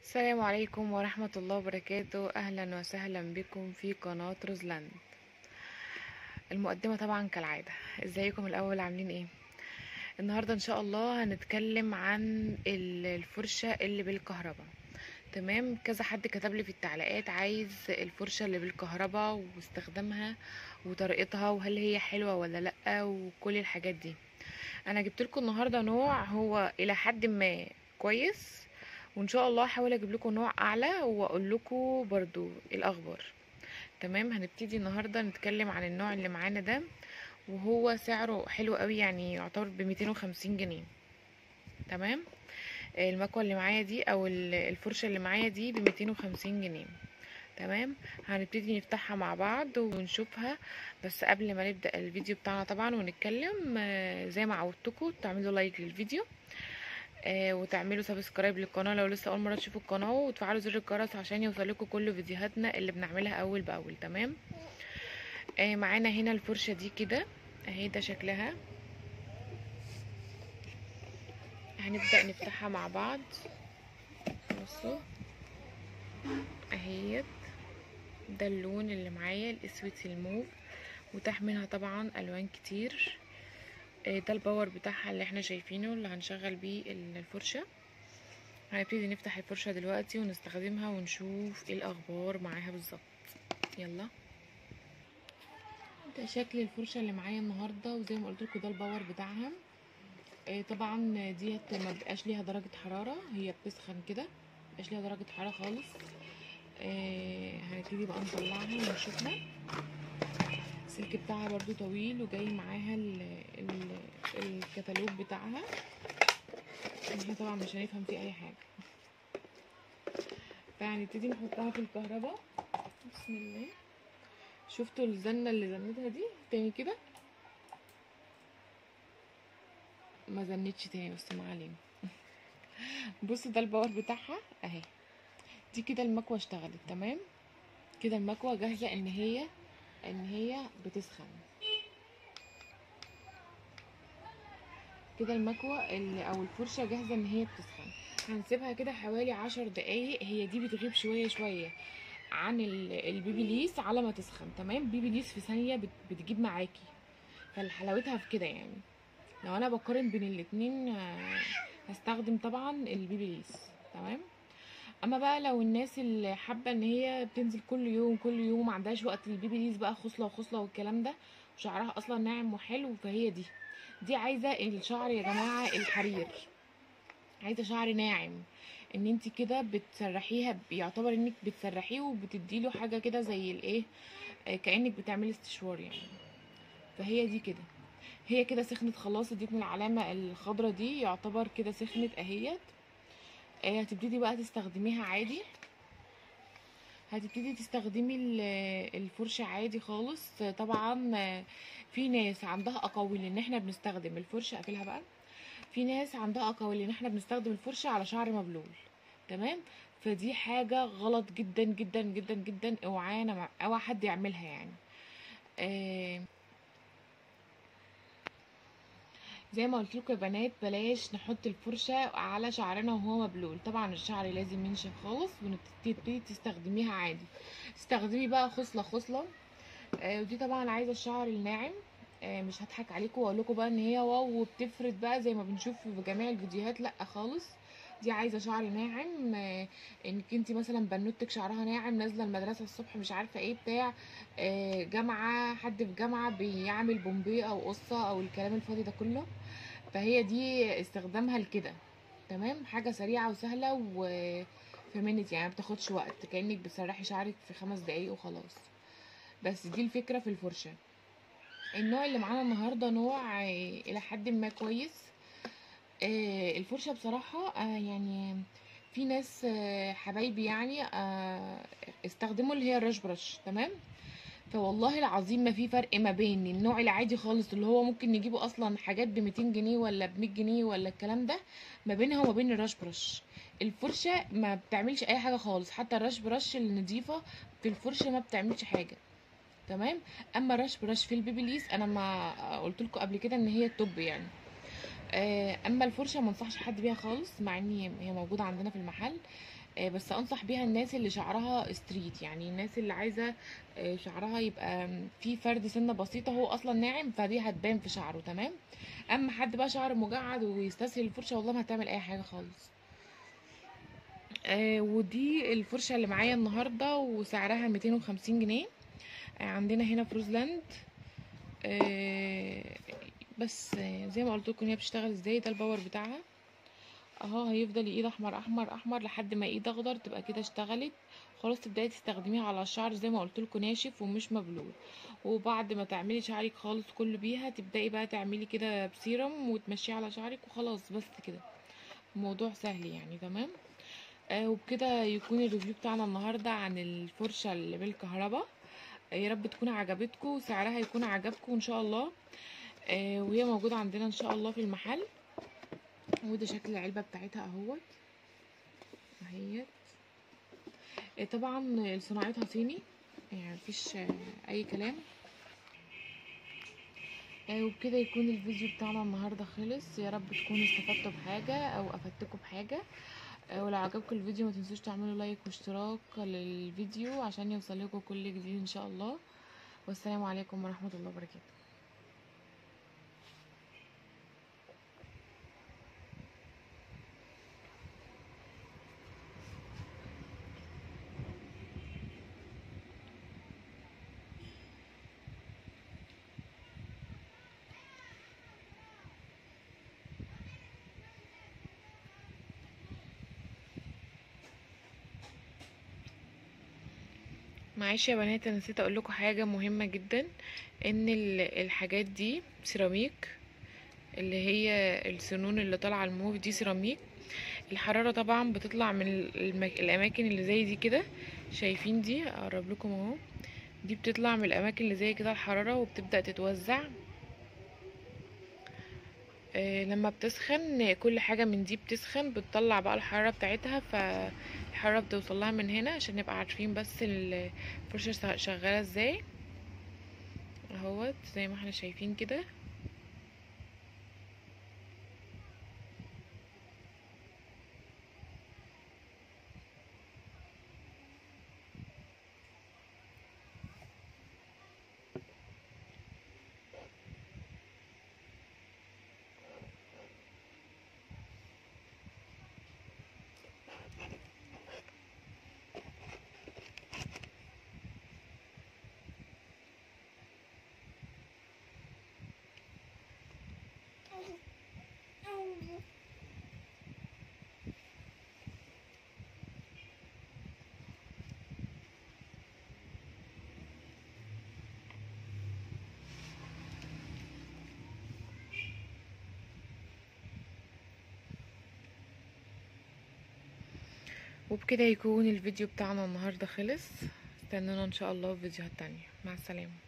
السلام عليكم ورحمة الله وبركاته أهلا وسهلا بكم في قناة روزلاند المقدمة طبعا كالعادة ازيكم الأول عاملين ايه النهاردة ان شاء الله هنتكلم عن ال- الفرشة اللي بالكهرباء تمام كذا حد كتب لي في التعليقات عايز الفرشة اللي بالكهرباء واستخدامها وطريقتها وهل هي حلوة ولا لأ وكل الحاجات دي انا جبت لكم النهارده نوع هو الى حد ما كويس وان شاء الله هحاول اجيب لكم نوع اعلى واقول لكم برضو الاخبار تمام هنبتدي النهارده نتكلم عن النوع اللي معانا ده وهو سعره حلو قوي يعني يعتبر ب 250 جنيه تمام المكوه اللي معايا دي او ال- الفرشه اللي معايا دي ب 250 جنيه تمام هنبتدي نفتحها مع بعض ونشوفها بس قبل ما نبدأ الفيديو بتاعنا طبعا ونتكلم آه، زي ما عودتكم تعملوا لايك للفيديو آه، وتعملوا سبسكرايب للقناة لو لسه أول مرة تشوفوا القناة وتفعلوا زر الجرس عشان يوصلكوا كل فيديوهاتنا اللي بنعملها أول بأول تمام آه، معانا هنا الفرشة دي كده اهي ده شكلها هنبدأ نفتحها مع بعض بصوا اهيت ده اللون اللي معايا الاسود الموف وتحت منها طبعا الوان كتير آه، ده الباور بتاعها اللي احنا شايفينه اللي هنشغل بيه ال- الفرشة هنبتدي نفتح الفرشة دلوقتي ونستخدمها ونشوف ايه الاخبار معاها بالظبط يلا ده شكل الفرشة اللي معايا النهاردة وزي ما قلت لكم ده الباور بتاعها آه، طبعا ديت ما بقاش ليها درجة حرارة هي بتسخن كده مبقاش ليها درجة حرارة خالص آه، هنبتدي بقى نطلعها ونشوفها السلك بتاعها برضو طويل وجاي معاها ال ال الكتالوج بتاعها احنا طبعا مش هنفهم فيه اي حاجة فهنبتدي نحطها في الكهرباء بسم الله شفتوا الزنة اللي زنتها دي تاني كده ما زنتش تاني بس ما علينا بصوا ده الباور بتاعها اهي دي كده المكوة اشتغلت تمام كده المكوة جاهزة ان هي ان هي بتسخن كده المكوة ال- او الفرشة جاهزة ان هي بتسخن هنسيبها كده حوالي عشر دقايق هي دي بتغيب شوية شوية عن ال- البيبي ليس على ما تسخن تمام بيبي ليس في ثانية بت- بتجيب معاكي فحلاوتها في كده يعني لو انا بقارن بين الاتنين آه، هستخدم طبعا البيبي ليس تمام اما بقى لو الناس اللي حابه ان هي بتنزل كل يوم كل يوم ما عندهاش وقت البيبي ليز بقى خصله وخصله والكلام ده وشعرها اصلا ناعم وحلو فهي دي دي عايزه الشعر يا جماعه الحرير عايزه شعر ناعم ان انت كده بتسرحيها بيعتبر انك بتسرحيه وبتديله حاجه كده زي الايه آه، كانك بتعملي استشوار يعني فهي دي كده هي كده سخنت خلاص اديتني العلامه الخضرا دي يعتبر كده سخنت اهيت آه، هتبتدي بقى تستخدميها عادي هتبتدي تستخدمي ال- الفرشة عادي خالص آه، طبعا آه، في ناس عندها اقاويل ان احنا بنستخدم الفرشة اقفلها بقى في ناس عندها اقاويل ان احنا بنستخدم الفرشة على شعر مبلول تمام فدي حاجة غلط جدا جدا جدا جدا اوعانا مع- اوعى حد يعملها يعني آه زي ما قلت لكم يا بنات بلاش نحط الفرشه على شعرنا وهو مبلول طبعا الشعر لازم ينشف خالص وتبتدي تستخدميها عادي استخدمي بقى خصله خصله آه ودي طبعا عايزه الشعر الناعم آه مش هضحك عليكم واقول لكم بقى ان هي واو وبتفرد بقى زي ما بنشوف في جميع الفيديوهات لا خالص دي عايزه شعر ناعم آه انك انت مثلا بنوتك شعرها ناعم نازله المدرسه الصبح مش عارفه ايه بتاع آه جامعه حد في جامعه بيعمل بومبيه او قصه او الكلام الفاضي ده كله فهي دي استخدامها لكده تمام حاجه سريعه وسهله و في منت يعني ما بتاخدش وقت كانك بتسرحي شعرك في خمس دقايق وخلاص بس دي الفكره في الفرشه النوع اللي معانا النهارده نوع آه، الى حد ما كويس آه، الفرشه بصراحه آه، يعني في ناس آه، حبايبي يعني آه، استخدموا اللي هي الرش برش تمام فوالله العظيم ما في فرق ما بين النوع العادي خالص اللي هو ممكن نجيبه اصلا حاجات ب 200 جنيه ولا ب 100 جنيه ولا الكلام ده ما بينها وما بين الرش برش الفرشه ما بتعملش اي حاجه خالص حتى الرش برش النضيفه في الفرشه ما بتعملش حاجه تمام اما الرش برش في البيبي ليس انا ما قلت لكم قبل كده ان هي التوب يعني آه، اما الفرشه ما انصحش حد بيها خالص مع ان هي موجوده عندنا في المحل آه، بس انصح بيها الناس اللي شعرها ستريت يعني الناس اللي عايزه آه، شعرها يبقى في فرد سنه بسيطه هو اصلا ناعم فدي هتبان في شعره تمام اما حد بقى شعره مجعد ويستسهل الفرشه والله ما هتعمل اي حاجه خالص آه ودي الفرشه اللي معايا النهارده وسعرها 250 جنيه آه عندنا هنا في روزلاند آه بس آه زي ما قلت لكم هي بتشتغل ازاي ده الباور بتاعها اهو هيفضل ايد احمر احمر احمر لحد ما ايد اخضر تبقى كده اشتغلت خلاص تبداي تستخدميها على الشعر زي ما قلت لكم ناشف ومش مبلول وبعد ما تعملي شعرك خالص كله بيها تبداي بقى تعملي كده بسيرم وتمشيه على شعرك وخلاص بس كده الموضوع سهل يعني تمام آه وبكده يكون الريفيو بتاعنا النهارده عن الفرشه اللي بالكهرباء آه يا رب تكون عجبتكم وسعرها يكون عجبكم ان شاء الله آه وهي موجوده عندنا ان شاء الله في المحل وده شكل العلبه بتاعتها اهوت اهيت آه طبعا صناعتها صيني يعني مفيش آه اي كلام آه وبكده يكون الفيديو بتاعنا النهارده خلص يا رب تكونوا استفدتوا بحاجه او افدتكم بحاجه ولو عجبكم الفيديو ما تنسوش تعملوا لايك واشتراك للفيديو عشان يوصل لكم كل جديد ان شاء الله والسلام عليكم ورحمه الله وبركاته معلش يا بنات انا نسيت اقول لكم حاجه مهمه جدا ان الحاجات دي سيراميك اللي هي السنون اللي طالعه الموف دي سيراميك الحراره طبعا بتطلع من المك... الاماكن اللي زي دي كده شايفين دي اقرب لكم اهو دي بتطلع من الاماكن اللي زي كده الحراره وبتبدا تتوزع آه لما بتسخن كل حاجه من دي بتسخن بتطلع بقى الحراره بتاعتها ف الحراره بتوصلها من هنا عشان نبقى عارفين بس الفرشه شغاله ازاي اهوت زي ما احنا شايفين كده وبكده يكون الفيديو بتاعنا النهارده خلص استنونا ان شاء الله في فيديوهات تانية مع السلامه